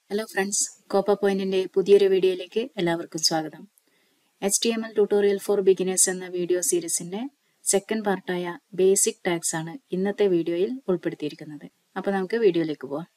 hello friends Copa പോയിന്റിന്റെ പുതിയൊരു വീഡിയോയിലേക്ക് എല്ലാവർക്കും സ്വാഗതം H T M L tutorial for beginners എന്ന വീഡിയോ സീരീസിന്റെ സെക്കൻഡ് പാർട്ടായ ബേസിക് ടാക്സ് ആണ് ഇന്നത്തെ വീഡിയോയിൽ ഉൾപ്പെടുത്തിയിരിക്കുന്നത് അപ്പോൾ നമുക്ക് വീഡിയോയിലേക്ക് പോവാം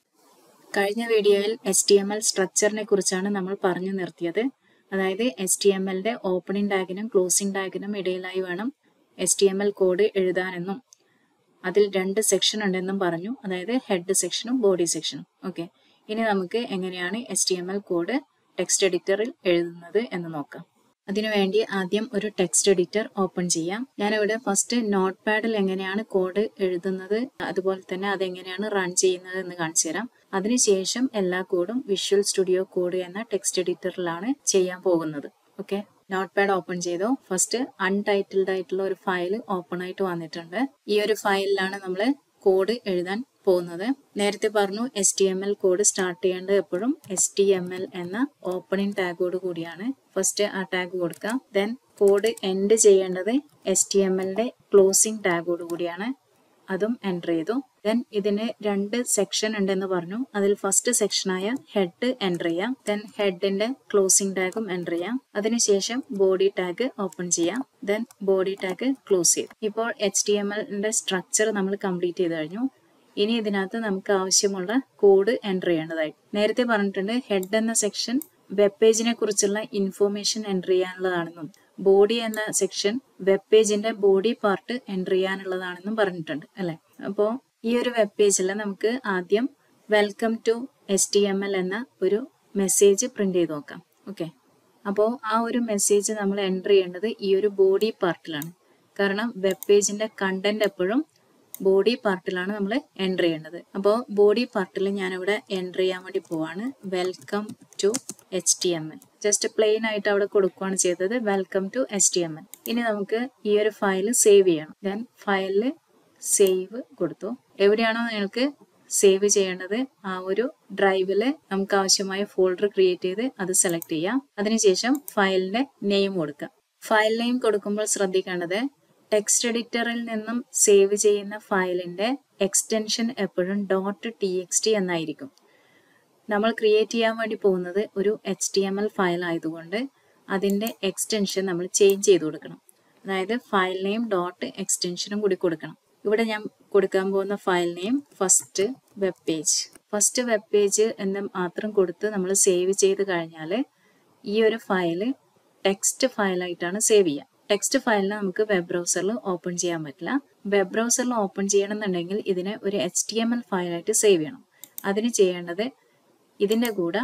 കഴിഞ്ഞ വീഡിയോയിൽ എച്ച് ടി എം എൽ സ്ട്രക്ചറിനെ കുറിച്ചാണ് നമ്മൾ പറഞ്ഞു നിർത്തിയത് അതായത് എച്ച് ടി എം എല്ലിന്റെ ഓപ്പണിംഗ് ടാഗിനും ക്ലോസിംഗ് ടാഗിനും ഇടയിലായി വേണം H T M L code എഴുതാനെന്നും അതിൽ രണ്ട് സെക്ഷൻ ഉണ്ടെന്നും പറഞ്ഞു അതായത് ഹെഡ് സെക്ഷനും ബോഡി സെക്ഷനും ഓക്കെ ഇനി നമുക്ക് എങ്ങനെയാണ് H T M L code text എഡിറ്ററിൽ എഴുതുന്നത് എന്ന് നോക്കാം അതിനുവേണ്ടി ആദ്യം ഒരു ടെക്സ്റ്റ് എഡിറ്റർ ഓപ്പൺ ചെയ്യാം ഞാനിവിടെ ഫസ്റ്റ് നോട്ട് പാഡിൽ എങ്ങനെയാണ് കോഡ് എഴുതുന്നത് അതുപോലെ തന്നെ അതെങ്ങനെയാണ് റൺ ചെയ്യുന്നത് എന്ന് കാണിച്ചു തരാം അതിനുശേഷം എല്ലാ കോഡും വിഷ്വൽ സ്റ്റുഡിയോ കോഡ് എന്ന ടെക്സ്റ്റ് എഡിറ്ററിലാണ് ചെയ്യാൻ പോകുന്നത് ഓക്കെ നോട്ട് പാഡ് ഓപ്പൺ ചെയ്തോ ഫസ്റ്റ് അൺടൈറ്റിൽഡ് ആയിട്ടുള്ള ഒരു ഫയൽ ഓപ്പൺ ആയിട്ട് വന്നിട്ടുണ്ട് ഈ ഒരു ഫയലിലാണ് നമ്മൾ കോഡ് എഴുതാൻ പോകുന്നത് നേരത്തെ പറഞ്ഞു S T M L code start ചെയ്യേണ്ടത് എപ്പോഴും എസ് ടി എം എൽ എന്ന ഓപ്പണിംഗ് ടാഗോട് കൂടിയാണ് ഫസ്റ്റ് ആ ടാഗ് കൊടുക്കാം ദെൻ കോഡ് എൻഡ് ചെയ്യേണ്ടത് എസ് ടി എം എല്ലിന്റെ ക്ലോസിംഗ് ടാഗോട് കൂടിയാണ് അതും എൻ്റർ ചെയ്തു ദെൻ ഇതിന് രണ്ട് സെക്ഷൻ ഉണ്ടെന്ന് പറഞ്ഞു അതിൽ ഫസ്റ്റ് സെക്ഷനായ ഹെഡ് എൻ്റർ ചെയ്യാം ദെൻ ഹെഡിന്റെ ക്ലോസിംഗ് ടാഗും എൻ്റർ ചെയ്യാം അതിനുശേഷം ബോഡി ടാഗ് ഓപ്പൺ ചെയ്യാം ദെൻ ബോഡി ടാഗ് ക്ലോസ് ചെയ്തു ഇപ്പോൾ എച്ച് ടി എം എല്ലിന്റെ സ്ട്രക്ചർ നമ്മൾ കംപ്ലീറ്റ് ചെയ്ത് കഴിഞ്ഞു ഇനി ഇതിനകത്ത് നമുക്ക് ആവശ്യമുള്ള കോഡ് എൻ്റർ ചെയ്യേണ്ടതായി നേരത്തെ പറഞ്ഞിട്ടുണ്ട് ഹെഡ് എന്ന സെക്ഷൻ വെബ് പേജിനെ കുറിച്ചുള്ള ഇൻഫോർമേഷൻ എൻ്റർ ചെയ്യാനുള്ളതാണെന്നും ബോഡി എന്ന സെക്ഷൻ വെബ് പേജിന്റെ ബോഡി പാർട്ട് എൻ്റർ ചെയ്യാനുള്ളതാണെന്നും പറഞ്ഞിട്ടുണ്ട് അല്ലെ അപ്പോൾ ഈ ഒരു വെബ് പേജിൽ നമുക്ക് ആദ്യം welcome to S T M L എന്ന ഒരു മെസ്സേജ് പ്രിന്റ് ചെയ്ത് നോക്കാം ഓക്കെ അപ്പോൾ ആ ഒരു മെസ്സേജ് നമ്മൾ എൻ്റർ ചെയ്യേണ്ടത് ഈ ഒരു ബോഡി പാർട്ടിലാണ് കാരണം വെബ് പേജിന്റെ കണ്ടന്റ് എപ്പോഴും ബോഡി പാർട്ടിലാണ് നമ്മൾ എൻ്റർ ചെയ്യേണ്ടത് അപ്പോൾ ബോഡി പാർട്ടിൽ ഞാനിവിടെ എൻ്റർ ചെയ്യാൻ വേണ്ടി പോവാണ് welcome to H T M L just plain ആയിട്ട് അവിടെ കൊടുക്കുകയാണ് ചെയ്തത് welcome to H T M L ഇനി നമുക്ക് ഈ ഒരു ഫയൽ സേവ് ചെയ്യണം ദെൻ ഫയലിൽ സേവ് കൊടുത്തു എവിടെയാണോ നിങ്ങൾക്ക് സേവ് ചെയ്യേണ്ടത് ആ ഒരു ഡ്രൈവിൽ നമുക്ക് ആവശ്യമായ ഫോൾഡർ ക്രിയേറ്റ് ചെയ്ത് അത് സെലക്ട് ചെയ്യാം അതിനുശേഷം ഫയലിന്റെ നെയിം കൊടുക്കാം ഫയൽ നെയിം കൊടുക്കുമ്പോൾ ശ്രദ്ധിക്കേണ്ടത് ടെക്സ്റ്റ് എഡിറ്ററിൽ നിന്നും സേവ് ചെയ്യുന്ന ഫയലിന്റെ എക്സ്റ്റൻഷൻ എപ്പോഴും ഡോട്ട് ടി എക്സ് ടി എന്നായിരിക്കും നമ്മൾ ക്രിയേറ്റ് ചെയ്യാൻ വേണ്ടി പോകുന്നത് ഒരു H T M L file ആയതുകൊണ്ട് അതിന്റെ എക്സ്റ്റൻഷൻ നമ്മൾ ചേഞ്ച് ചെയ്ത് കൊടുക്കണം അതായത് ഫയൽ നെയിം ഡോട്ട് എക്സ്റ്റൻഷനും കൂടി കൊടുക്കണം ഇവിടെ ഞാൻ കൊടുക്കാൻ പോകുന്ന file name first web page first web page എന്ന് മാത്രം കൊടുത്ത് നമ്മൾ സേവ് ചെയ്ത് കഴിഞ്ഞാൽ ഈ ഒരു ഫയല് ടെക്സ്റ്റ് ഫയലായിട്ടാണ് സേവ് ചെയ്യുക ടെക്സ്റ്റ് ഫയലിനെ നമുക്ക് വെബ് ബ്രൗസറിൽ ഓപ്പൺ ചെയ്യാൻ പറ്റില്ല വെബ് ബ്രൗസറിൽ ഓപ്പൺ ചെയ്യണമെന്നുണ്ടെങ്കിൽ ഇതിനെ ഒരു എച്ച് ടി എം എൽ ഫയലായിട്ട് സേവ് ചെയ്യണം അതിന് ചെയ്യേണ്ടത് ഇതിൻ്റെ കൂടെ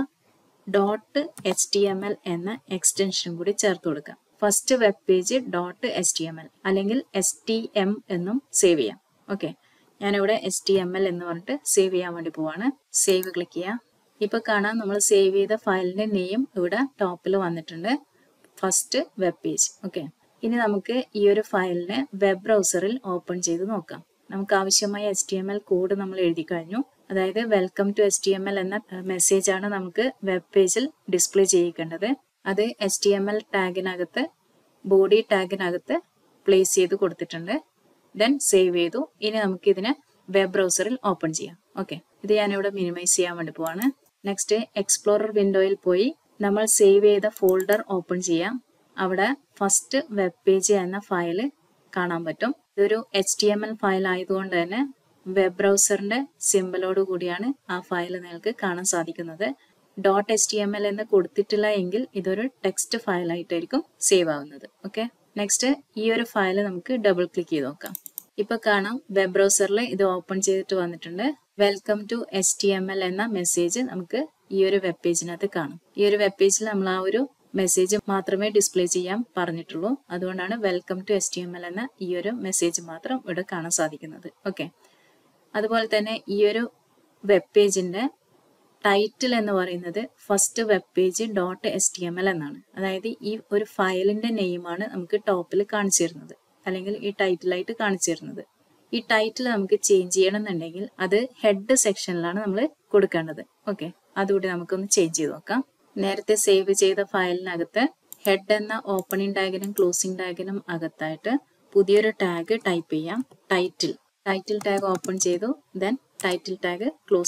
dot H T M L എന്ന എക്സ്റ്റൻഷൻ കൂടി ചേർത്ത് കൊടുക്കാം first web page dot H T M L അല്ലെങ്കിൽ എസ് ടി എം എന്നും സേവ് ചെയ്യാം ഓക്കെ ഞാനിവിടെ എച്ച് ടി എം എൽ എന്ന് പറഞ്ഞിട്ട് സേവ് ചെയ്യാൻ വേണ്ടി പോവാണ് സേവ് ക്ലിക്ക് ചെയ്യാം ഇപ്പൊ കാണാം നമ്മൾ സേവ് ചെയ്ത ഫയലിന്റെ നെയിം ഇവിടെ ടോപ്പിൽ വന്നിട്ടുണ്ട് ഫസ്റ്റ് വെബ് പേജ് ഓക്കെ ഇനി നമുക്ക് ഈ ഒരു ഫയലിനെ വെബ് ബ്രൗസറിൽ ഓപ്പൺ ചെയ്ത് നോക്കാം നമുക്ക് ആവശ്യമായ H T M L code നമ്മൾ എഴുതി കഴിഞ്ഞു അതായത് welcome to H T M L എന്ന മെസ്സേജ് ആണ് നമുക്ക് വെബ് പേജിൽ ഡിസ്പ്ലേ ചെയ്യിക്കേണ്ടത് അത് എച്ച് ടി എം എൽ ടാഗിനകത്ത് ബോഡി ടാഗിനകത്ത് പ്ലേസ് ചെയ്ത് കൊടുത്തിട്ടുണ്ട് ദെൻ സേവ് ചെയ്തു ഇനി നമുക്ക് ഇതിനെ വെബ് ബ്രൗസറിൽ ഓപ്പൺ ചെയ്യാം ഓക്കെ ഇത് ഞാനിവിടെ മിനിമൈസ് ചെയ്യാൻ വേണ്ടി പോവാണ് നെക്സ്റ്റ് എക്സ്പ്ലോറർ വിൻഡോയിൽ പോയി നമ്മൾ സേവ് ചെയ്ത ഫോൾഡർ ഓപ്പൺ ചെയ്യാം അവിടെ ഫസ്റ്റ് വെബ് പേജ് എന്ന ഫയൽ കാണാൻ പറ്റും ഇതൊരു H T M L file ആയതുകൊണ്ട് തന്നെ വെബ് ബ്രൗസറിന്റെ സിമ്പലോട് കൂടിയാണ് ആ ഫയൽ നിങ്ങൾക്ക് കാണാൻ സാധിക്കുന്നത് dot H T M L എന്ന് കൊടുത്തിട്ടില്ല എങ്കിൽ ഇതൊരു ടെക്സ്റ്റ് ഫയൽ ആയിട്ടായിരിക്കും സേവ് ആവുന്നത് ഓക്കെ നെക്സ്റ്റ് ഈ ഒരു ഫയൽ നമുക്ക് ഡബിൾ ക്ലിക്ക് ചെയ്ത് നോക്കാം ഇപ്പൊ കാണാം വെബ് ബ്രൗസറിൽ ഇത് ഓപ്പൺ ചെയ്തിട്ട് വന്നിട്ടുണ്ട് welcome to H T M L എന്ന മെസ്സേജ് നമുക്ക് ഈ ഒരു വെബ് പേജിനകത്ത് കാണും ഈ ഒരു വെബ് പേജിൽ നമ്മൾ ആ ഒരു മെസ്സേജ് മാത്രമേ ഡിസ്പ്ലേ ചെയ്യാൻ പറഞ്ഞിട്ടുള്ളൂ അതുകൊണ്ടാണ് welcome to H T M L എന്ന ഈ ഒരു മെസ്സേജ് മാത്രം ഇവിടെ കാണാൻ സാധിക്കുന്നത് ഓക്കെ അതുപോലെ തന്നെ ഈ ഒരു വെബ് പേജിന്റെ ടൈറ്റിൽ എന്ന് പറയുന്നത് first web page dot S T M L എന്നാണ് അതായത് ഈ ഒരു ഫയലിന്റെ നെയിമാണ് നമുക്ക് ടോപ്പിൽ കാണിച്ചു തരുന്നത് അല്ലെങ്കിൽ ഈ ടൈറ്റിലായിട്ട് കാണിച്ചു തരുന്നത് ഈ ടൈറ്റിൽ നമുക്ക് ചേഞ്ച് ചെയ്യണമെന്നുണ്ടെങ്കിൽ അത് ഹെഡ് സെക്ഷനിലാണ് നമ്മൾ കൊടുക്കേണ്ടത് ഓക്കെ അതുകൂടി നമുക്കൊന്ന് ചേഞ്ച് ചെയ്ത് നോക്കാം നേരത്തെ സേവ് ചെയ്ത ഫയലിനകത്ത് ഹെഡ് എന്ന ഓപ്പണിംഗ് ടാഗിനും ക്ലോസിംഗ് ടാഗിനും അകത്തായിട്ട് പുതിയൊരു ടാഗ് ടൈപ്പ് ചെയ്യാം ടൈറ്റിൽ ടൈറ്റിൽ ടാഗ് ഓപ്പൺ ചെയ്തു ദെൻ ടൈറ്റിൽ ടാഗ് ക്ലോസ് ചെയ്യാം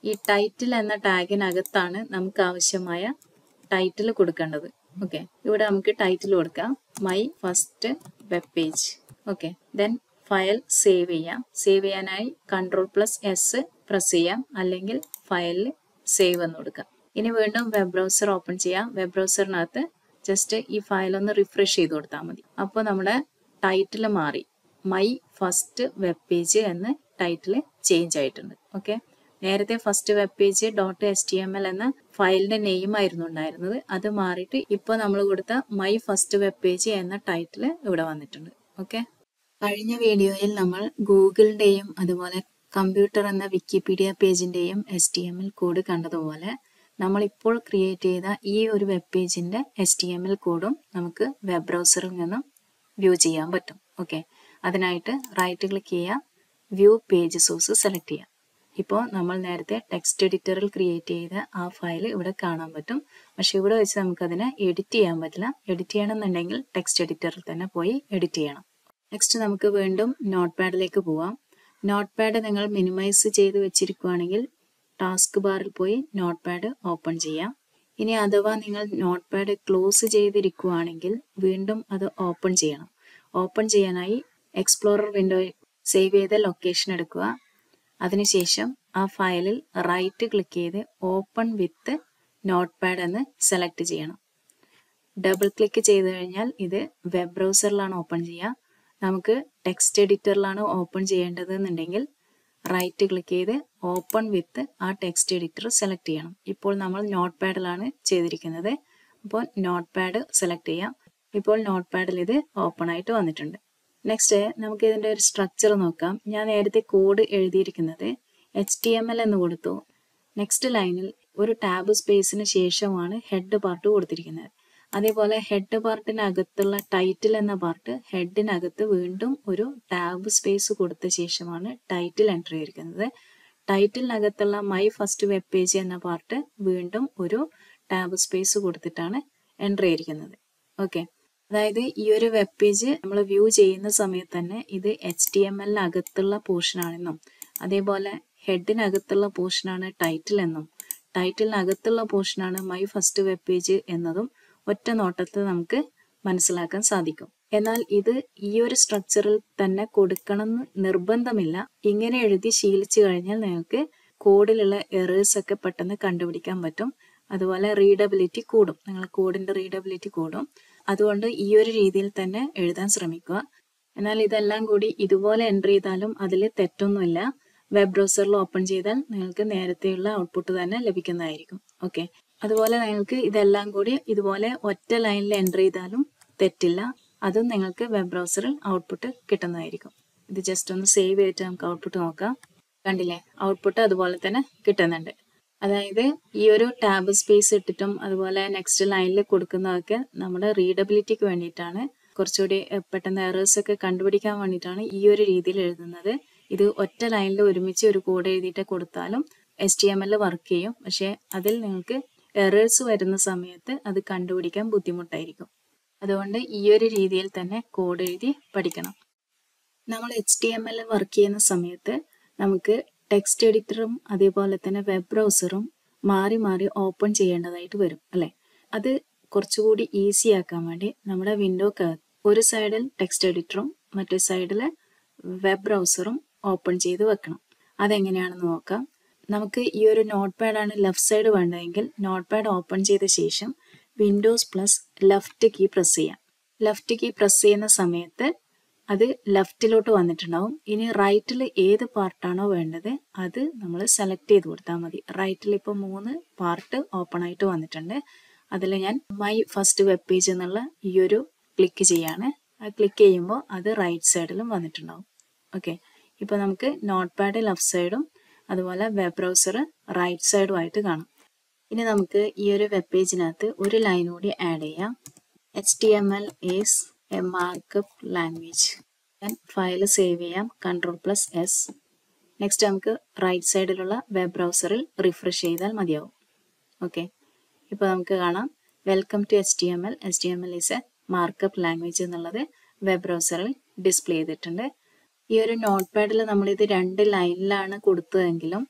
ഈ ടൈറ്റിൽ എന്ന ടാഗിനകത്താണ് നമുക്ക് ആവശ്യമായ ടൈറ്റിൽ കൊടുക്കേണ്ടത് ഓക്കെ ഇവിടെ നമുക്ക് ടൈറ്റിൽ കൊടുക്കാം my first web page okay then file save ചെയ്യാം സേവ് ചെയ്യാനായി കൺട്രോൾ പ്ലസ് എസ് പ്രസ് ചെയ്യാം അല്ലെങ്കിൽ ഫയലിൽ സേവ് എന്ന് കൊടുക്കാം ഇനി വീണ്ടും വെബ് ബ്രൗസർ ഓപ്പൺ ചെയ്യാം വെബ് ബ്രൗസറിനകത്ത് ജസ്റ്റ് ഈ ഫയൽ ഒന്ന് റിഫ്രഷ് ചെയ്ത് കൊടുത്താൽ മതി അപ്പോൾ നമ്മുടെ ടൈറ്റിൽ മാറി മൈ ഫസ്റ്റ് വെബ് പേജ് എന്ന് ടൈറ്റിൽ ചേഞ്ച് ആയിട്ടുണ്ട് ഓക്കെ നേരത്തെ first web page dot S T M L എന്ന ഫയലിന്റെ നെയിം ആയിരുന്നു ഉണ്ടായിരുന്നത് അത് മാറിയിട്ട് ഇപ്പോൾ നമ്മൾ കൊടുത്ത മൈ ഫസ്റ്റ് വെബ് പേജ് എന്ന ടൈറ്റിൽ ഇവിടെ വന്നിട്ടുണ്ട് ഓക്കെ കഴിഞ്ഞ വീഡിയോയിൽ നമ്മൾ ഗൂഗിളിന്റെയും അതുപോലെ കമ്പ്യൂട്ടർ എന്ന വിക്കിപീഡിയ പേജിന്റെയും S T M L code കണ്ടതുപോലെ നമ്മൾ ഇപ്പോൾ ക്രിയേറ്റ് ചെയ്ത ഈ ഒരു വെബ് പേജിന്റെ എസ് ടി എം എൽ കോഡും നമുക്ക് വെബ് ബ്രൗസറിൽ നിന്നും വ്യൂ ചെയ്യാൻ പറ്റും ഓക്കെ അതിനായിട്ട് റൈറ്റ് ക്ലിക്ക് ചെയ്യുക വ്യൂ പേജ് സോഴ്സ് സെലക്ട് ചെയ്യുക ഇപ്പോൾ നമ്മൾ നേരത്തെ ടെക്സ്റ്റ് എഡിറ്ററിൽ ക്രിയേറ്റ് ചെയ്ത ആ ഫയൽ ഇവിടെ കാണാൻ പറ്റും പക്ഷെ ഇവിടെ വെച്ച് നമുക്കതിനെ എഡിറ്റ് ചെയ്യാൻ പറ്റില്ല എഡിറ്റ് ചെയ്യണമെന്നുണ്ടെങ്കിൽ ടെക്സ്റ്റ് എഡിറ്ററിൽ തന്നെ പോയി എഡിറ്റ് ചെയ്യണം നെക്സ്റ്റ് നമുക്ക് വീണ്ടും നോട്ട് പാഡിലേക്ക് പോവാം നോട്ട് പാഡ് നിങ്ങൾ മിനിമൈസ് ചെയ്ത് വെച്ചിരിക്കുകയാണെങ്കിൽ ടാസ്ക് ബാറിൽ പോയി നോട്ട് പാഡ് ഓപ്പൺ ചെയ്യാം ഇനി അഥവാ നിങ്ങൾ നോട്ട് പാഡ് ക്ലോസ് ചെയ്തിരിക്കുകയാണെങ്കിൽ വീണ്ടും അത് ഓപ്പൺ ചെയ്യണം ഓപ്പൺ ചെയ്യാനായി എക്സ്പ്ലോറർ വിൻഡോയിൽ സേവ് ചെയ്ത ലൊക്കേഷൻ എടുക്കുക അതിനുശേഷം ആ ഫയലിൽ റൈറ്റ് ക്ലിക്ക് ചെയ്ത് ഓപ്പൺ വിത്ത് നോട്ട് പാഡ് എന്ന് സെലക്ട് ചെയ്യണം ഡബിൾ ക്ലിക്ക് ചെയ്ത് കഴിഞ്ഞാൽ ഇത് വെബ് ബ്രൗസറിലാണ് ഓപ്പൺ ചെയ്യുക നമുക്ക് ടെക്സ്റ്റ് എഡിറ്ററിലാണ് ഓപ്പൺ ചെയ്യേണ്ടത് എന്നുണ്ടെങ്കിൽ റൈറ്റ് ക്ലിക്ക് ചെയ്ത് ഓപ്പൺ വിത്ത് ആ ടെക്സ്റ്റ് എഡിറ്റർ സെലക്ട് ചെയ്യണം ഇപ്പോൾ നമ്മൾ നോട്ട് പാഡിലാണ് ചെയ്തിരിക്കുന്നത് അപ്പോൾ നോട്ട് പാഡ് സെലക്ട് ചെയ്യാം ഇപ്പോൾ നോട്ട് പാഡിൽ ഇത് ഓപ്പൺ ആയിട്ട് വന്നിട്ടുണ്ട് നെക്സ്റ്റ് നമുക്ക് ഇതിന്റെ ഒരു സ്ട്രക്ചർ നോക്കാം ഞാൻ നേരത്തെ കോഡ് എഴുതിയിരിക്കുന്നത് എച്ച് ടി എം എൽ എന്ന് കൊടുത്തു നെക്സ്റ്റ് ലൈനിൽ ഒരു ടാബ് സ്പേസിന് ശേഷമാണ് ഹെഡ് പാർട്ട് കൊടുത്തിരിക്കുന്നത് അതേപോലെ ഹെഡ് പാർട്ടിനകത്തുള്ള ടൈറ്റിൽ എന്ന പാർട്ട് ഹെഡിനകത്ത് വീണ്ടും ഒരു ടാബ് സ്പേസ് കൊടുത്ത ശേഷമാണ് ടൈറ്റിൽ എൻ്റർ ചെയ്തിരിക്കുന്നത് ടൈറ്റിലിനകത്തുള്ള മൈ ഫസ്റ്റ് വെബ് പേജ് എന്ന പാർട്ട് വീണ്ടും ഒരു ടാബ് സ്പേസ് കൊടുത്തിട്ടാണ് എൻ്റർ ചെയ്തിരിക്കുന്നത് ഓക്കെ അതായത് ഈ ഒരു വെബ് പേജ് നമ്മൾ വ്യൂ ചെയ്യുന്ന സമയത്ത് തന്നെ ഇത് എച്ച് ടി എം എല്ലിനകത്തുള്ള പോർഷനാണെന്നും അതേപോലെ ഹെഡിനകത്തുള്ള പോർഷനാണ് ടൈറ്റിൽ എന്നും ടൈറ്റിലിനകത്തുള്ള പോർഷനാണ് മൈ ഫസ്റ്റ് വെബ് പേജ് എന്നതും ഒറ്റ നോട്ടത്തിൽ നമുക്ക് മനസ്സിലാക്കാൻ സാധിക്കും എന്നാൽ ഇത് ഈ ഒരു സ്ട്രക്ചറിൽ തന്നെ കൊടുക്കണമെന്ന് നിർബന്ധമില്ല ഇങ്ങനെ എഴുതി ശീലിച്ചു കഴിഞ്ഞാൽ നിങ്ങൾക്ക് കോഡിലുള്ള എറേഴ്സ് ഒക്കെ പെട്ടെന്ന് കണ്ടുപിടിക്കാൻ പറ്റും അതുപോലെ റീഡബിലിറ്റി കൂടും നിങ്ങൾ കോഡിന്റെ റീഡബിലിറ്റി കൂടും അതുകൊണ്ട് ഈ ഒരു രീതിയിൽ തന്നെ എഴുതാൻ ശ്രമിക്കുക എന്നാൽ ഇതെല്ലാം കൂടി ഇതുപോലെ എൻ്റർ ചെയ്താലും അതിൽ തെറ്റൊന്നുമില്ല വെബ് ബ്രൗസറിൽ ഓപ്പൺ ചെയ്താൽ നിങ്ങൾക്ക് നേരത്തെയുള്ള ഔട്ട്പുട്ട് തന്നെ ലഭിക്കുന്നതായിരിക്കും ഓക്കെ അതുപോലെ നിങ്ങൾക്ക് ഇതെല്ലാം കൂടി ഇതുപോലെ ഒറ്റ ലൈനിൽ എൻ്റർ ചെയ്താലും തെറ്റില്ല അതും നിങ്ങൾക്ക് വെബ് ബ്രൗസറിൽ ഔട്ട്പുട്ട് കിട്ടുന്നതായിരിക്കും ഇത് ജസ്റ്റ് ഒന്ന് സേവ് ചെയ്തിട്ട് നമുക്ക് ഔട്ട്പുട്ട് നോക്കാം കണ്ടില്ലേ ഔട്ട്പുട്ട് അതുപോലെ തന്നെ കിട്ടുന്നുണ്ട് അതായത് ഈ ഒരു ടാബ് സ്പേസ് ഇട്ടിട്ടും അതുപോലെ നെക്സ്റ്റ് ലൈനിൽ കൊടുക്കുന്നതൊക്കെ നമ്മുടെ റീഡബിലിറ്റിക്ക് വേണ്ടിയിട്ടാണ് കുറച്ചുകൂടി പെട്ടെന്ന് എറേഴ്സ് ഒക്കെ കണ്ടുപിടിക്കാൻ വേണ്ടിയിട്ടാണ് ഈ ഒരു രീതിയിൽ എഴുതുന്നത് ഇത് ഒറ്റ ലൈനിൽ ഒരുമിച്ച് ഒരു കോഡ് എഴുതിയിട്ട് കൊടുത്താലും S T M L work ചെയ്യും പക്ഷേ അതിൽ നിങ്ങൾക്ക് എറേഴ്സ് വരുന്ന സമയത്ത് അത് കണ്ടുപിടിക്കാൻ ബുദ്ധിമുട്ടായിരിക്കും അതുകൊണ്ട് ഈ ഒരു രീതിയിൽ തന്നെ കോഡ് എഴുതി പഠിക്കണം നമ്മൾ H T M L work ചെയ്യുന്ന സമയത്ത് നമുക്ക് ടെക്സ്റ്റ് എഡിറ്ററും അതേപോലെ തന്നെ വെബ് ബ്രൗസറും മാറി മാറി ഓപ്പൺ ചെയ്യേണ്ടതായിട്ട് വരും അല്ലെ അത് കുറച്ചുകൂടി ഈസി ആക്കാൻ വേണ്ടി നമ്മുടെ വിൻഡോക്ക് ഒരു സൈഡിൽ ടെക്സ്റ്റ് എഡിറ്ററും മറ്റേ സൈഡിൽ വെബ് ബ്രൗസറും ഓപ്പൺ ചെയ്ത് വെക്കണം അതെങ്ങനെയാണെന്ന് നോക്കാം നമുക്ക് ഈ ഒരു നോട്ട് പാഡാണ് ലെഫ്റ്റ് സൈഡ് വേണ്ടതെങ്കിൽ നോട്ട് പാഡ് ഓപ്പൺ ചെയ്ത ശേഷം Windows plus left key press ചെയ്യാം ലെഫ്റ്റ് കീ പ്രസ് ചെയ്യുന്ന സമയത്ത് അത് ലെഫ്റ്റിലോട്ട് വന്നിട്ടുണ്ടാവും ഇനി റൈറ്റിൽ ഏത് പാർട്ടാണോ വേണ്ടത് അത് നമ്മൾ സെലക്ട് ചെയ്ത് കൊടുത്താൽ മതി റൈറ്റിൽ ഇപ്പോൾ മൂന്ന് പാർട്ട് ഓപ്പൺ ആയിട്ട് വന്നിട്ടുണ്ട് അതിൽ ഞാൻ മൈ ഫസ്റ്റ് വെബ് പേജ് എന്നുള്ള ഈ ഒരു ക്ലിക്ക് ചെയ്യാണ് ആ ക്ലിക്ക് ചെയ്യുമ്പോൾ അത് റൈറ്റ് സൈഡിലും വന്നിട്ടുണ്ടാവും ഓക്കെ ഇപ്പോൾ നമുക്ക് നോട്ട് പാഡ് ലെഫ്റ്റ് സൈഡും അതുപോലെ വെബ് ബ്രൗസർ റൈറ്റ് സൈഡും ആയിട്ട് കാണാം ഇനി നമുക്ക് ഈ ഒരു വെബ് പേജിനകത്ത് ഒരു ലൈൻ കൂടി ആഡ് ചെയ്യാം H T M L is a markup language ഞാൻ ഫയൽ സേവ് ചെയ്യാം കൺട്രോൾ പ്ലസ് എസ് നെക്സ്റ്റ് നമുക്ക് റൈറ്റ് സൈഡിലുള്ള വെബ് ബ്രൗസറിൽ റിഫ്രഷ് ചെയ്താൽ മതിയാവും ഓക്കെ ഇപ്പോൾ നമുക്ക് കാണാം welcome to H T M L H T M L is a markup language എന്നുള്ളത് വെബ് ബ്രൗസറിൽ ഡിസ്പ്ലേ ചെയ്തിട്ടുണ്ട് ഈ ഒരു നോട്ട് പാഡിൽ നമ്മൾ ഇത് രണ്ട് ലൈനിലാണ് കൊടുത്തതെങ്കിലും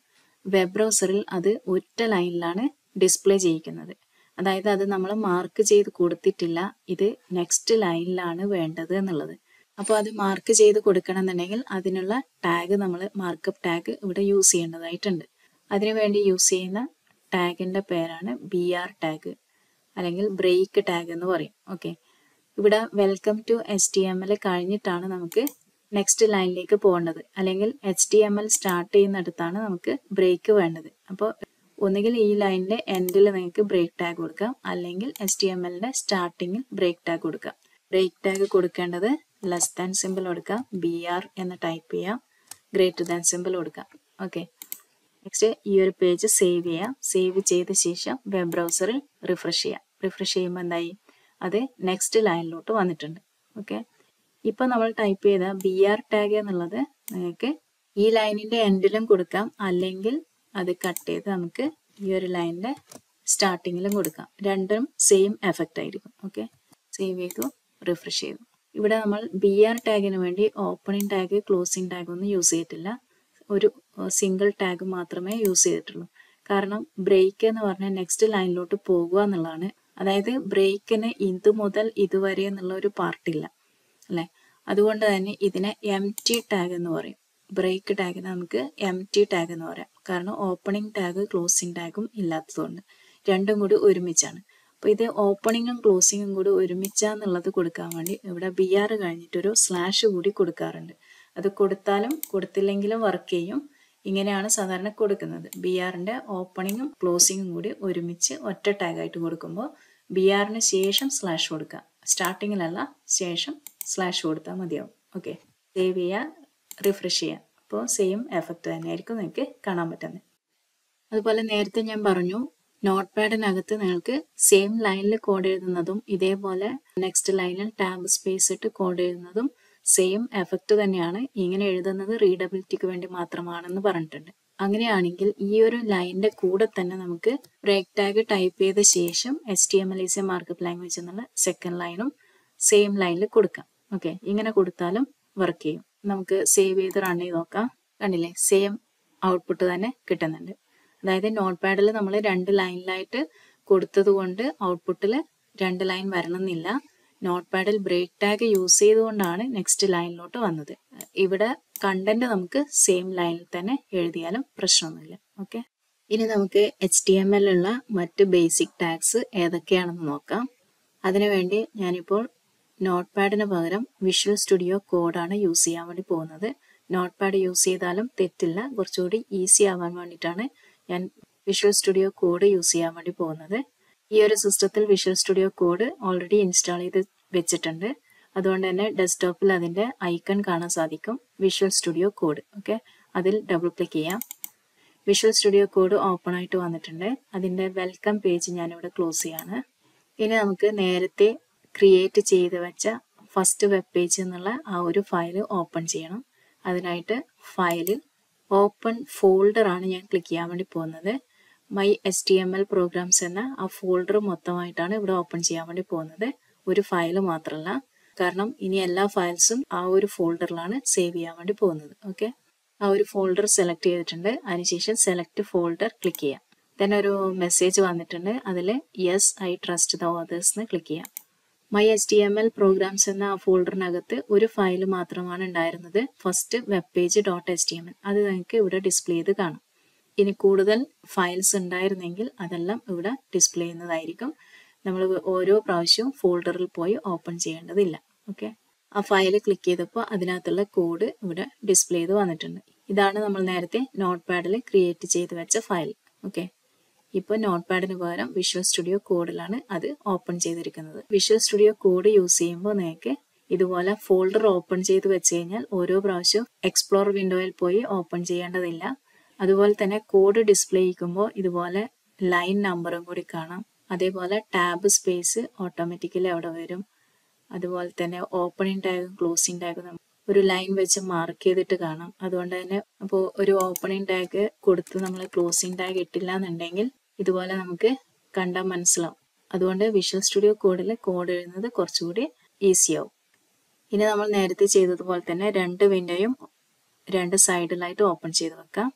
വെബ് ബ്രൗസറിൽ അത് ഒറ്റ ലൈനിലാണ് ഡിസ്പ്ലേ ചെയ്യിക്കുന്നത് അതായത് അത് നമ്മൾ മാർക്ക് ചെയ്ത് കൊടുത്തിട്ടില്ല ഇത് നെക്സ്റ്റ് ലൈനിലാണ് വേണ്ടത് എന്നുള്ളത് അപ്പോൾ അത് മാർക്ക് ചെയ്ത് കൊടുക്കണം എന്നുണ്ടെങ്കിൽ അതിനുള്ള ടാഗ് നമ്മൾ മാർക്കപ്പ് ടാഗ് ഇവിടെ യൂസ് ചെയ്യേണ്ടതായിട്ടുണ്ട് അതിനുവേണ്ടി യൂസ് ചെയ്യുന്ന ടാഗിൻ്റെ പേരാണ് ബി ആർ ടാഗ് അല്ലെങ്കിൽ ബ്രേക്ക് ടാഗ് എന്ന് പറയും ഓക്കെ ഇവിടെ welcome to H T M L കഴിഞ്ഞിട്ടാണ് നമുക്ക് നെക്സ്റ്റ് ലൈനിലേക്ക് പോകേണ്ടത് അല്ലെങ്കിൽ H T M L start ചെയ്യുന്നിടത്താണ് നമുക്ക് ബ്രേക്ക് വേണ്ടത് അപ്പോൾ ഒന്നുകിൽ ഈ ലൈനിന്റെ എൻഡിൽ നിങ്ങൾക്ക് ബ്രേക്ക് ടാഗ് കൊടുക്കാം അല്ലെങ്കിൽ എച്ച് ടി എം എല്ലിന്റെ സ്റ്റാർട്ടിങ്ങിൽ ബ്രേക്ക് ടാഗ് കൊടുക്കാം ബ്രേക്ക് ടാഗ് കൊടുക്കേണ്ടത് ലെസ് ദാൻ സിമ്പിൾ കൊടുക്കാം ബി ആർ എന്ന് ടൈപ്പ് ചെയ്യാം ഗ്രേറ്റർ ദാൻ സിമ്പിൾ കൊടുക്കാം ഓക്കെ നെക്സ്റ്റ് ഈ ഒരു പേജ് സേവ് ചെയ്യാം സേവ് ചെയ്ത ശേഷം വെബ് ബ്രൗസറിൽ റിഫ്രഷ് ചെയ്യാം റിഫ്രഷ് ചെയ്യുമ്പോൾ എന്തായി അത് നെക്സ്റ്റ് ലൈനിലോട്ട് വന്നിട്ടുണ്ട് ഓക്കെ ഇപ്പൊ നമ്മൾ ടൈപ്പ് ചെയ്ത ബി ആർ ടാഗ് എന്നുള്ളത് നിങ്ങൾക്ക് ഈ ലൈനിന്റെ എൻഡിലും കൊടുക്കാം അല്ലെങ്കിൽ അത് കട്ട് ചെയ്ത് നമുക്ക് ഈ ഒരു ലൈനിന്റെ സ്റ്റാർട്ടിങ്ങിലും കൊടുക്കാം രണ്ടും സെയിം എഫക്റ്റ് ആയിരിക്കും ഓക്കെ സേവ് ചെയ്തു റിഫ്രഷ് ചെയ്തു ഇവിടെ നമ്മൾ ബി ആർ ടാഗിന് വേണ്ടി ഓപ്പണിംഗ് ടാഗ് ക്ലോസിംഗ് ടാഗ് ഒന്നും യൂസ് ചെയ്തിട്ടില്ല ഒരു സിംഗിൾ ടാഗ് മാത്രമേ യൂസ് ചെയ്തിട്ടുള്ളൂ കാരണം ബ്രേക്ക് എന്ന് പറഞ്ഞാൽ നെക്സ്റ്റ് ലൈനിലോട്ട് പോകുക എന്നുള്ളതാണ് അതായത് ബ്രേക്കിന് ഇത് മുതൽ ഇതുവരെ എന്നുള്ള ഒരു പാർട്ടില്ല അല്ലെ അതുകൊണ്ട് തന്നെ ഇതിനെ എം ടി ടാഗ് എന്ന് പറയും ബ്രേക്ക് ടാഗിന് നമുക്ക് എം ടി ടാഗ് എന്ന് പറയാം കാരണം ഓപ്പണിംഗ് ടാഗ് ക്ലോസിംഗ് ടാഗും ഇല്ലാത്തതുകൊണ്ട് രണ്ടും കൂടി ഒരുമിച്ചാണ് അപ്പൊ ഇത് ഓപ്പണിങ്ങും ക്ലോസിങ്ങും കൂടി ഒരുമിച്ചാന്നുള്ളത് കൊടുക്കാൻ വേണ്ടി ഇവിടെ ബി ആർ കഴിഞ്ഞിട്ടൊരു സ്ലാഷ് കൂടി കൊടുക്കാറുണ്ട് അത് കൊടുത്താലും കൊടുത്തില്ലെങ്കിലും വർക്ക് ചെയ്യും ഇങ്ങനെയാണ് സാധാരണ കൊടുക്കുന്നത് ബി ആറിന്റെ ഓപ്പണിങ്ങും ക്ലോസിങ്ങും കൂടി ഒരുമിച്ച് ഒറ്റ ടാഗായിട്ട് കൊടുക്കുമ്പോൾ ബി ആറിന് ശേഷം സ്ലാഷ് കൊടുക്കുക സ്റ്റാർട്ടിങ്ങിലല്ല ശേഷം സ്ലാഷ് കൊടുത്താൽ മതിയാവും ഓക്കെ സേവ് ചെയ്യുക റിഫ്രഷ് ചെയ്യുക അപ്പോൾ സെയിം എഫക്റ്റ് തന്നെയായിരിക്കും നിങ്ങൾക്ക് കാണാൻ പറ്റുന്നത് അതുപോലെ നേരത്തെ ഞാൻ പറഞ്ഞു നോട്ട് പാഡിനകത്ത് നിങ്ങൾക്ക് സെയിം ലൈനിൽ കോഡ് എഴുതുന്നതും ഇതേപോലെ നെക്സ്റ്റ് ലൈനിൽ ടാബ് സ്പേസ് ഇട്ട് കോഡ് എഴുതുന്നതും സെയിം എഫക്റ്റ് തന്നെയാണ് ഇങ്ങനെ എഴുതുന്നത് റീഡബിലിറ്റിക്ക് വേണ്ടി മാത്രമാണെന്ന് പറഞ്ഞിട്ടുണ്ട് അങ്ങനെയാണെങ്കിൽ ഈ ഒരു ലൈനിന്റെ കൂടെ തന്നെ നമുക്ക് ബ്രേക്ക് ടാഗ് ടൈപ്പ് ചെയ്ത ശേഷം H T M L is a markup language എന്നുള്ള സെക്കൻഡ് ലൈനും സെയിം ലൈനിൽ കൊടുക്കാം ഓക്കെ ഇങ്ങനെ കൊടുത്താലും വർക്ക് ചെയ്യും നമുക്ക് സേവ് ചെയ്ത് റൺ ചെയ്ത് നോക്കാം കണ്ടില്ലേ സെയിം ഔട്ട്പുട്ട് തന്നെ കിട്ടുന്നുണ്ട് അതായത് നോട്ട് പാഡിൽ നമ്മൾ രണ്ട് ലൈനിലായിട്ട് കൊടുത്തത് കൊണ്ട് ഔട്ട്പുട്ടിൽ രണ്ട് ലൈൻ വരണമെന്നില്ല നോട്ട് പാഡിൽ ബ്രേക്ക് ടാഗ് യൂസ് ചെയ്തുകൊണ്ടാണ് നെക്സ്റ്റ് ലൈനിലോട്ട് വന്നത് ഇവിടെ കണ്ടന്റ് നമുക്ക് സെയിം ലൈനിൽ തന്നെ എഴുതിയാലും പ്രശ്നമൊന്നുമില്ല ഓക്കെ ഇനി നമുക്ക് എച്ച് ടി എം എൽ ഉള്ള മറ്റ് ബേസിക് ടാഗ്സ് ഏതൊക്കെയാണെന്ന് നോക്കാം അതിനുവേണ്ടി ഞാനിപ്പോൾ നോട്ട് പാഡിന് പകരം വിഷ്വൽ സ്റ്റുഡിയോ കോഡാണ് യൂസ് ചെയ്യാൻ വേണ്ടി പോകുന്നത് നോട്ട് പാഡ് യൂസ് ചെയ്താലും തെറ്റില്ല കുറച്ചുകൂടി ഈസി ആവാൻ വേണ്ടിയിട്ടാണ് ഞാൻ വിഷ്വൽ സ്റ്റുഡിയോ കോഡ് യൂസ് ചെയ്യാൻ വേണ്ടി പോകുന്നത് ഈ ഒരു സിസ്റ്റത്തിൽ Visual studio Code already install ചെയ്ത് വെച്ചിട്ടുണ്ട് അതുകൊണ്ട് തന്നെ ഡെസ്ക്ടോപ്പിൽ അതിന്റെ ഐക്കൺ കാണാൻ സാധിക്കും വിഷ്വൽ സ്റ്റുഡിയോ കോഡ് ഓക്കെ അതിൽ ഡബിൾ ക്ലിക്ക് ചെയ്യാം വിഷ്വൽ സ്റ്റുഡിയോ കോഡ് ഓപ്പൺ ആയിട്ട് വന്നിട്ടുണ്ട് അതിന്റെ വെൽക്കം പേജ് ഞാനിവിടെ ക്ലോസ് ചെയ്യാണ് ഇനി നമുക്ക് നേരത്തെ ക്രിയേറ്റ് ചെയ്ത് വെച്ച ഫസ്റ്റ് വെബ് പേജ് എന്നുള്ള ആ ഒരു ഫയൽ ഓപ്പൺ ചെയ്യണം അതിനായിട്ട് ഫയലിൽ ഓപ്പൺ ഫോൾഡർ ആണ് ഞാൻ ക്ലിക്ക് ചെയ്യാൻ വേണ്ടി പോകുന്നത് my S T M L programs എന്ന ആ ഫോൾഡർ മൊത്തമായിട്ടാണ് ഇവിടെ ഓപ്പൺ ചെയ്യാൻ വേണ്ടി പോകുന്നത് ഒരു ഫയൽ മാത്രമല്ല കാരണം ഇനി എല്ലാ ഫയൽസും ആ ഒരു ഫോൾഡറിലാണ് സേവ് ചെയ്യാൻ വേണ്ടി പോകുന്നത് ഓക്കെ ആ ഒരു ഫോൾഡർ സെലക്ട് ചെയ്തിട്ടുണ്ട് അതിനുശേഷം സെലക്ട് ഫോൾഡർ ക്ലിക്ക് ചെയ്യാം ദെൻ ഒരു മെസ്സേജ് വന്നിട്ടുണ്ട് അതിൽ yes I trust the authors എന്ന് ക്ലിക്ക് ചെയ്യാം my S T M L programs എന്ന ആ ഫോൾഡറിനകത്ത് ഒരു ഫയൽ മാത്രമാണ് ഉണ്ടായിരുന്നത് first web page dot S T M L അത് നിങ്ങൾക്ക് ഇവിടെ ഡിസ്പ്ലേ ചെയ്ത് കാണാം ഇനി കൂടുതൽ ഫയൽസ് ഉണ്ടായിരുന്നെങ്കിൽ അതെല്ലാം ഇവിടെ ഡിസ്പ്ലേ ചെയ്യുന്നതായിരിക്കും നമ്മൾ ഓരോ പ്രാവശ്യവും ഫോൾഡറിൽ പോയി ഓപ്പൺ ചെയ്യേണ്ടതില്ല ഓക്കെ ആ ഫയൽ ക്ലിക്ക് ചെയ്തപ്പോൾ അതിനകത്തുള്ള കോഡ് ഇവിടെ ഡിസ്പ്ലേ ചെയ്ത് വന്നിട്ടുണ്ട് ഇതാണ് നമ്മൾ നേരത്തെ നോട്ട് പാഡിൽ ക്രിയേറ്റ് ചെയ്ത് വെച്ച ഫയൽ ഓക്കെ ഇപ്പോൾ നോട്ട് പാഡിന് പകരം വിഷ്വൽ സ്റ്റുഡിയോ കോഡിലാണ് അത് ഓപ്പൺ ചെയ്തിരിക്കുന്നത് വിഷ്വൽ സ്റ്റുഡിയോ കോഡ് യൂസ് ചെയ്യുമ്പോൾ നിങ്ങൾക്ക് ഇതുപോലെ ഫോൾഡർ ഓപ്പൺ ചെയ്ത് വെച്ച് കഴിഞ്ഞാൽ ഓരോ പ്രാവശ്യവും എക്സ്പ്ലോർ വിൻഡോയിൽ പോയി ഓപ്പൺ ചെയ്യേണ്ടതില്ല അതുപോലെ തന്നെ കോഡ് ഡിസ്പ്ലേ ചെയ്യിക്കുമ്പോൾ ഇതുപോലെ ലൈൻ നമ്പറും കൂടി കാണാം അതേപോലെ ടാബ് സ്പേസ് ഓട്ടോമാറ്റിക്കലി അവിടെ വരും അതുപോലെ തന്നെ ഓപ്പണിംഗ് ടാഗും ക്ലോസിംഗ് ടാഗും ഒരു ലൈൻ വെച്ച് മാർക്ക് ചെയ്തിട്ട് കാണാം അതുകൊണ്ട് തന്നെ അപ്പോൾ ഒരു ഓപ്പണിംഗ് ടാഗ് കൊടുത്ത് നമ്മൾ ക്ലോസിംഗ് ടാഗ് ഇട്ടില്ല എന്നുണ്ടെങ്കിൽ ഇതുപോലെ നമുക്ക് കണ്ടാൽ മനസ്സിലാവും അതുകൊണ്ട് വിഷ്വൽ സ്റ്റുഡിയോ കോഡിൽ കോഡ് എഴുതുന്നത് കുറച്ചുകൂടി ഈസി ആവും ഇനി നമ്മൾ നേരത്തെ ചെയ്തതുപോലെ തന്നെ രണ്ട് വിൻഡോയും രണ്ട് സൈഡിലായിട്ട് ഓപ്പൺ ചെയ്ത് വെക്കാം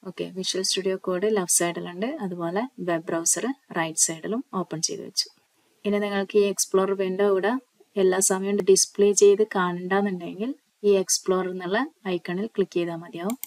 okay visual studio code left സൈഡിലുണ്ട് അതുപോലെ വെബ് ബ്രൗസർ റൈറ്റ് സൈഡിലും ഓപ്പൺ ചെയ്ത് വെച്ചു ഇനി നിങ്ങൾക്ക് ഈ എക്സ്പ്ലോറർ വിൻഡോ ഇവിടെ എല്ലാ സമയവും ഡിസ്പ്ലേ ചെയ്ത് കാണണ്ടെന്നുണ്ടെങ്കിൽ ഈ എക്സ്പ്ലോറർ എന്നുള്ള ഐക്കണിൽ ക്ലിക്ക് ചെയ്താൽ മതിയാവും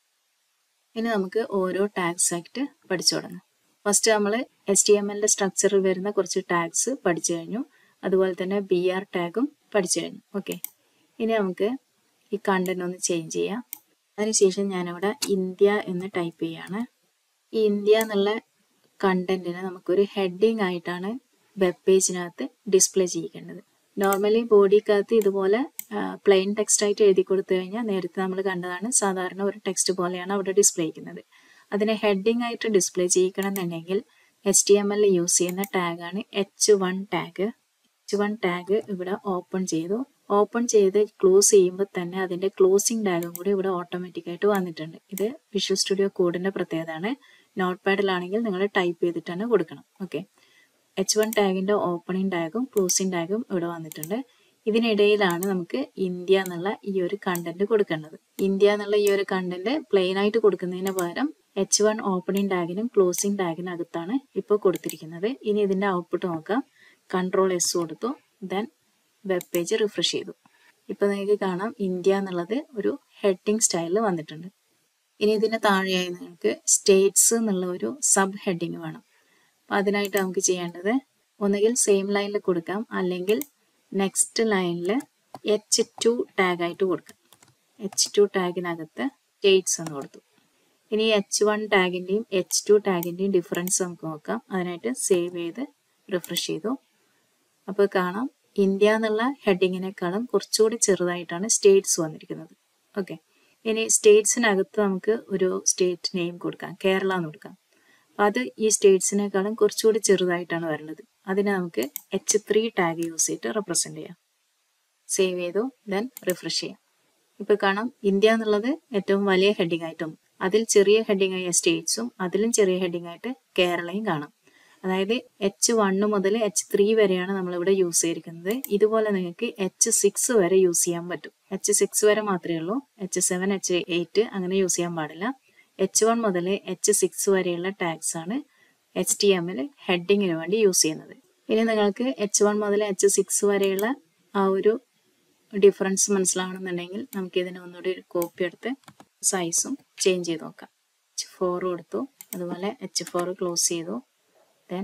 ഇനി നമുക്ക് ഓരോ ടാഗ്സ് ആയിട്ട് പഠിച്ചു തുടങ്ങാം ഫസ്റ്റ് നമ്മൾ എച്ച് ടി എം എല്ലിന്റെ സ്ട്രക്ചറിൽ വരുന്ന കുറച്ച് ടാഗ്സ് പഠിച്ചു കഴിഞ്ഞു അതുപോലെ തന്നെ ബി ആർ ടാഗും പഠിച്ചു കഴിഞ്ഞു ഓക്കെ ഇനി നമുക്ക് ഈ കണ്ടന്റ് ഒന്ന് ചേഞ്ച് ചെയ്യാം അതിനുശേഷം ഞാനിവിടെ ഇന്ത്യ എന്ന് ടൈപ്പ് ചെയ്യാണ് ഈ ഇന്ത്യ എന്നുള്ള കണ്ടന്റിനെ നമുക്കൊരു ഹെഡിങ് ആയിട്ടാണ് വെബ് പേജിനകത്ത് ഡിസ്പ്ലേ ചെയ്യിക്കേണ്ടത് നോർമലി ബോഡിക്കകത്ത് ഇതുപോലെ പ്ലെയിൻ ടെക്സ്റ്റ് ആയിട്ട് എഴുതി കൊടുത്തു കഴിഞ്ഞാൽ നേരത്തെ നമ്മൾ കണ്ടതാണ് സാധാരണ ഒരു ടെക്സ്റ്റ് പോലെയാണ് അവിടെ ഡിസ്പ്ലേ ചെയ്യുന്നത് അതിനെ ഹെഡിങ് ആയിട്ട് ഡിസ്പ്ലേ ചെയ്യിക്കണം എന്നുണ്ടെങ്കിൽ H T M L use ചെയ്യുന്ന ടാഗാണ് H one tag H one tag ഇവിടെ ഓപ്പൺ ചെയ്തു ഓപ്പൺ ചെയ്ത് ക്ലോസ് ചെയ്യുമ്പോൾ തന്നെ അതിന്റെ ക്ലോസിംഗ് ടാഗും കൂടി ഇവിടെ ഓട്ടോമാറ്റിക് ആയിട്ട് വന്നിട്ടുണ്ട് ഇത് വിഷ്വൽ സ്റ്റുഡിയോ കോഡിന്റെ പ്രത്യേകതയാണ് നോട്ട് പാഡിലാണെങ്കിൽ നിങ്ങൾ ടൈപ്പ് ചെയ്തിട്ട് തന്നെ കൊടുക്കണം ഓക്കെ എച്ച് വൺ ടാഗിന്റെ ഓപ്പണിംഗ് ടാഗും ക്ലോസിംഗ് ടാഗും ഇവിടെ വന്നിട്ടുണ്ട് ഇതിനിടയിലാണ് നമുക്ക് ഇന്ത്യ എന്നുള്ള ഈ ഒരു കണ്ടന്റ് കൊടുക്കേണ്ടത് ഇന്ത്യ എന്നുള്ള ഈ ഒരു കണ്ടന്റ് പ്ലെയിൻ ആയിട്ട് കൊടുക്കുന്നതിന് പകരം എച്ച് വൺ ഓപ്പണിംഗ് ടാഗിനും ക്ലോസിംഗ് ടാഗിനകത്താണ് ഇപ്പോൾ കൊടുത്തിരിക്കുന്നത് ഇനി ഇതിന്റെ ഔട്ട്പുട്ട് നോക്കാം കൺട്രോൾ എസ് കൊടുത്തു ദെൻ വെബ് പേജ് റിഫ്രഷ് ചെയ്തു ഇപ്പൊ നിങ്ങൾക്ക് കാണാം ഇന്ത്യ എന്നുള്ളത് ഒരു ഹെഡിങ് സ്റ്റൈലിൽ വന്നിട്ടുണ്ട് ഇനി ഇതിന് താഴെയായി നിങ്ങൾക്ക് സ്റ്റേറ്റ്സ് എന്നുള്ള ഒരു സബ് ഹെഡിങ് വേണം അപ്പൊ അതിനായിട്ട് നമുക്ക് ചെയ്യേണ്ടത് ഒന്നുകിൽ സെയിം ലൈനിൽ കൊടുക്കാം അല്ലെങ്കിൽ നെക്സ്റ്റ് ലൈനിൽ എച്ച് ടു ടാഗ് ആയിട്ട് കൊടുക്കാം എച്ച് ടു ടാഗിനകത്ത് സ്റ്റേറ്റ്സ് എന്ന് കൊടുത്തു ഇനി എച്ച് വൺ ടാഗിന്റെയും എച്ച് ടു ടാഗിന്റെയും ഡിഫറൻസ് നമുക്ക് നോക്കാം അതിനായിട്ട് സേവ് ചെയ്ത് റിഫ്രഷ് ചെയ്തു അപ്പോൾ കാണാം ഇന്ത്യ എന്നുള്ള ഹെഡിങ്ങിനേക്കാളും കുറച്ചുകൂടി ചെറുതായിട്ടാണ് സ്റ്റേറ്റ്സ് വന്നിരിക്കുന്നത് ഓക്കെ ഇനി സ്റ്റേറ്റ്സിനകത്ത് നമുക്ക് ഒരു സ്റ്റേറ്റ് നെയിം കൊടുക്കാം കേരള എന്ന് കൊടുക്കാം അപ്പൊ അത് ഈ സ്റ്റേറ്റ്സിനേക്കാളും കുറച്ചുകൂടി ചെറുതായിട്ടാണ് വരുന്നത് അതിനെ നമുക്ക് എച്ച് ത്രീ ടാഗ് യൂസ് ചെയ്തിട്ട് റെപ്രസെന്റ് ചെയ്യാം സേവ് ചെയ്തു ദെൻ റിഫ്രഷ് ചെയ്യാം ഇപ്പൊ കാണാം ഇന്ത്യ എന്നുള്ളത് ഏറ്റവും വലിയ ഹെഡിങ് ആയിട്ടും അതിൽ ചെറിയ ഹെഡിങ് ആയ സ്റ്റേറ്റ്സും അതിലും ചെറിയ ഹെഡിങ് ആയിട്ട് കേരളയും കാണാം അതായത് എച്ച് വണ്ണ് മുതൽ എച്ച് ത്രീ വരെയാണ് നമ്മളിവിടെ യൂസ് ചെയ്തിരിക്കുന്നത് ഇതുപോലെ നിങ്ങൾക്ക് എച്ച് സിക്സ് വരെ യൂസ് ചെയ്യാൻ പറ്റും എച്ച് സിക്സ് വരെ മാത്രമേ ഉള്ളൂ എച്ച് സെവൻ എച്ച് എയ്റ്റ് അങ്ങനെ യൂസ് ചെയ്യാൻ പാടില്ല എച്ച് വൺ മുതൽ എച്ച് സിക്സ് വരെയുള്ള ടാഗ്സ് ആണ് എച്ച് ടി എമ്മിൽ ഹെഡിങ്ങിന് വേണ്ടി യൂസ് ചെയ്യുന്നത് ഇനി നിങ്ങൾക്ക് എച്ച് വൺ മുതൽ എച്ച് സിക്സ് വരെയുള്ള ആ ഒരു ഡിഫറൻസ് മനസ്സിലാവണമെന്നുണ്ടെങ്കിൽ നമുക്ക് ഇതിനെ ഒന്നുകൂടി കോപ്പി എടുത്ത് സൈസും ചേഞ്ച് ചെയ്ത് നോക്കാം എച്ച് ഫോർ കൊടുത്തു അതുപോലെ എച്ച് ഫോർ ക്ലോസ് ചെയ്തു ദെൻ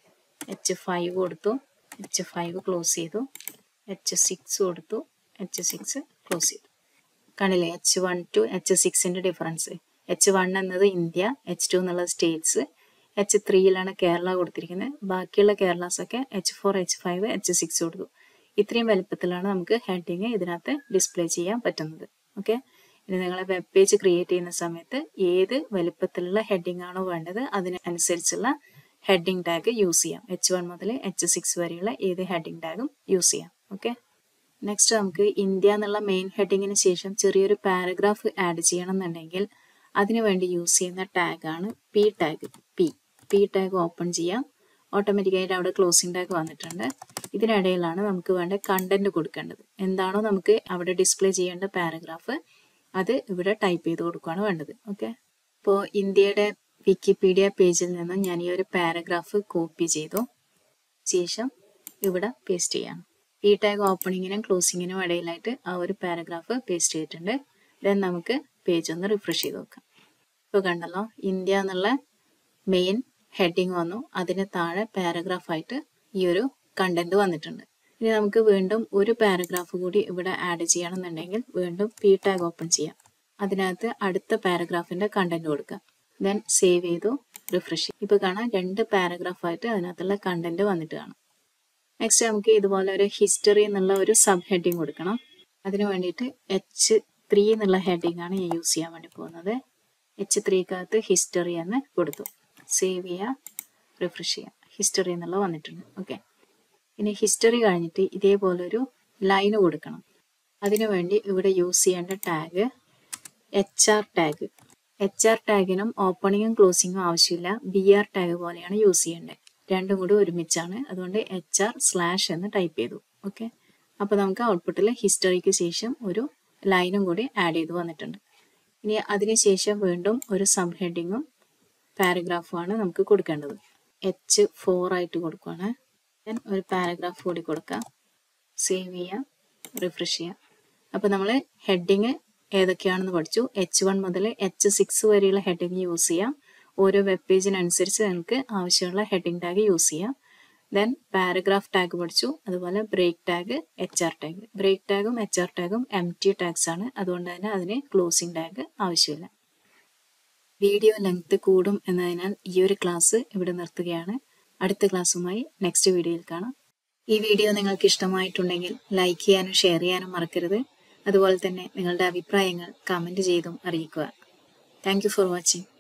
എച്ച് ഫൈവ് കൊടുത്തു എച്ച് ഫൈവ് ക്ലോസ് ചെയ്തു എച്ച് സിക്സ് കൊടുത്തു എച്ച് സിക്സ് ക്ലോസ് ചെയ്തു കണ്ടില്ലേ എച്ച് വൺ ടു എച്ച് സിക്സിന്റെ ഡിഫറൻസ് എച്ച് വൺ എന്നത് ഇന്ത്യ എച്ച് ടു എന്നുള്ളത് സ്റ്റേറ്റ്സ് എച്ച് ത്രീയിലാണ് കേരള കൊടുത്തിരിക്കുന്നത് ബാക്കിയുള്ള കേരളാസ് ഒക്കെ H four H five H six കൊടുത്തു ഇത്രയും വലുപ്പത്തിലാണ് നമുക്ക് ഹെഡിങ് ഇതിനകത്ത് ഡിസ്പ്ലേ ചെയ്യാൻ പറ്റുന്നത് ഓക്കെ ഇനി നിങ്ങളെ വെബ് പേജ് ക്രിയേറ്റ് ചെയ്യുന്ന സമയത്ത് ഏത് വലുപ്പത്തിലുള്ള ഹെഡിങ് ആണോ വേണ്ടത് അതിനനുസരിച്ചുള്ള ഹെഡിങ് ടാഗ് യൂസ് ചെയ്യാം എച്ച് വൺ മുതൽ എച്ച് സിക്സ് വരെയുള്ള ഏത് ഹെഡിങ് ടാഗും യൂസ് ചെയ്യാം ഓക്കെ നെക്സ്റ്റ് നമുക്ക് ഇന്ത്യ എന്നുള്ള മെയിൻ ഹെഡിങ്ങിന് ശേഷം ചെറിയൊരു പാരഗ്രാഫ് ആഡ് ചെയ്യണം എന്നുണ്ടെങ്കിൽ അതിനു വേണ്ടി യൂസ് ചെയ്യുന്ന ടാഗാണ് P tag P P tag open ചെയ്യാം ഓട്ടോമാറ്റിക്കായിട്ട് അവിടെ ക്ലോസിംഗ് ടാഗ് വന്നിട്ടുണ്ട് ഇതിനിടയിലാണ് നമുക്ക് വേണ്ട കണ്ടന്റ് കൊടുക്കേണ്ടത് എന്താണോ നമുക്ക് അവിടെ ഡിസ്പ്ലേ ചെയ്യേണ്ട പാരഗ്രാഫ് അത് ഇവിടെ ടൈപ്പ് ചെയ്ത് കൊടുക്കുകയാണ് വേണ്ടത് ഓക്കെ ഇപ്പോൾ ഇന്ത്യയുടെ വിക്കിപീഡിയ പേജിൽ നിന്നും ഞാൻ ഈ ഒരു പാരഗ്രാഫ് കോപ്പി ചെയ്തു ശേഷം ഇവിടെ പേസ്റ്റ് ചെയ്യാം ഈ ടാഗ് ഓപ്പണിങ്ങിനും ക്ലോസിങ്ങിനും ഇടയിലായിട്ട് ആ ഒരു പാരഗ്രാഫ് പേസ്റ്റ് ചെയ്തിട്ടുണ്ട് ദെൻ നമുക്ക് പേജ് ഒന്ന് റിഫ്രഷ് ചെയ്ത് നോക്കാം ഇപ്പോൾ കണ്ടല്ലോ ഇന്ത്യ എന്നുള്ള മെയിൻ ഹെഡിങ് വന്നു അതിന് താഴെ പാരഗ്രാഫ് ആയിട്ട് ഈ ഒരു കണ്ടന്റ് വന്നിട്ടുണ്ട് ഇനി നമുക്ക് വീണ്ടും ഒരു പാരഗ്രാഫ് കൂടി ഇവിടെ ആഡ് ചെയ്യണമെന്നുണ്ടെങ്കിൽ വീണ്ടും പി ടാഗ് ഓപ്പൺ ചെയ്യാം അതിനകത്ത് അടുത്ത പാരഗ്രാഫിന്റെ കണ്ടന്റ് കൊടുക്കാം ദെൻ സേവ് ചെയ്തു റിഫ്രഷ് ചെയ്യും ഇപ്പൊ കാണാം രണ്ട് പാരഗ്രാഫ് ആയിട്ട് അതിനകത്തുള്ള കണ്ടന്റ് വന്നിട്ട് കാണാം നെക്സ്റ്റ് നമുക്ക് ഇതുപോലെ ഒരു ഹിസ്റ്ററി എന്നുള്ള ഒരു സബ് ഹെഡിങ് കൊടുക്കണം അതിന് വേണ്ടിയിട്ട് എച്ച് ത്രീ എന്നുള്ള ഹെഡിങ് ആണ് ഞാൻ യൂസ് ചെയ്യാൻ വേണ്ടി പോകുന്നത് എച്ച് ത്രീക്കകത്ത് ഹിസ്റ്ററി എന്ന് കൊടുത്തു സേവ് ചെയ്യുക റിഫ്രഷ് ചെയ്യുക ഹിസ്റ്ററി എന്നുള്ള വന്നിട്ടുണ്ട് ഓക്കെ ഇനി ഹിസ്റ്ററി കഴിഞ്ഞിട്ട് ഇതേപോലെ ഒരു ലൈന് കൊടുക്കണം അതിനു വേണ്ടി ഇവിടെ യൂസ് ചെയ്യേണ്ട tag H R tag H R ടാഗിനും ഓപ്പണിങ്ങും ക്ലോസിങ്ങും ആവശ്യമില്ല ബി ആർ ടാഗ് പോലെയാണ് യൂസ് ചെയ്യേണ്ടത് രണ്ടും കൂടി ഒരുമിച്ചാണ് അതുകൊണ്ട് എച്ച് ആർ സ്ലാഷ് എന്ന് ടൈപ്പ് ചെയ്തു ഓക്കെ അപ്പോൾ നമുക്ക് ഔട്ട്പുട്ടിൽ ഹിസ്റ്ററിക്ക് ശേഷം ഒരു ലൈനും കൂടി ആഡ് ചെയ്ത് വന്നിട്ടുണ്ട് ഇനി അതിനുശേഷം വീണ്ടും ഒരു സബ് ഹെഡിങ്ങും പാരഗ്രാഫുമാണ് നമുക്ക് കൊടുക്കേണ്ടത് എച്ച് ഫോർ ആയിട്ട് കൊടുക്കുകയാണ് ഞാൻ ഒരു പാരഗ്രാഫ് കൂടി കൊടുക്കാം സേവ് ചെയ്യാം റിഫ്രഷ് ചെയ്യാം അപ്പോൾ നമ്മൾ ഹെഡിങ് ഏതൊക്കെയാണെന്ന് പഠിച്ചു എച്ച് വൺ മുതൽ എച്ച് സിക്സ് വരെയുള്ള ഹെഡിങ് യൂസ് ചെയ്യാം ഓരോ വെബ് പേജിനനുസരിച്ച് നിങ്ങൾക്ക് ആവശ്യമുള്ള ഹെഡിങ് ടാഗ് യൂസ് ചെയ്യാം ദെൻ പാരഗ്രാഫ് ടാഗ് പഠിച്ചു അതുപോലെ break tag H R tag break ടാഗും എച്ച് ആർ ടാഗും എം ടി ടാഗ്സ് ആണ് അതുകൊണ്ട് തന്നെ അതിന് ക്ലോസിംഗ് ടാഗ് ആവശ്യമില്ല വീഡിയോ ലെങ്ത് കൂടും എന്നതിനാൽ ഈ ഒരു ക്ലാസ് ഇവിടെ നിർത്തുകയാണ് അടുത്ത ക്ലാസ്സുമായി നെക്സ്റ്റ് വീഡിയോയിൽ കാണാം ഈ വീഡിയോ നിങ്ങൾക്ക് ഇഷ്ടമായിട്ടുണ്ടെങ്കിൽ ലൈക്ക് ചെയ്യാനും ഷെയർ ചെയ്യാനും മറക്കരുത് അതുപോലെ തന്നെ നിങ്ങളുടെ അഭിപ്രായങ്ങൾ കമൻറ്റ് ചെയ്തും അറിയിക്കുക താങ്ക് ഫോർ വാച്ചിങ്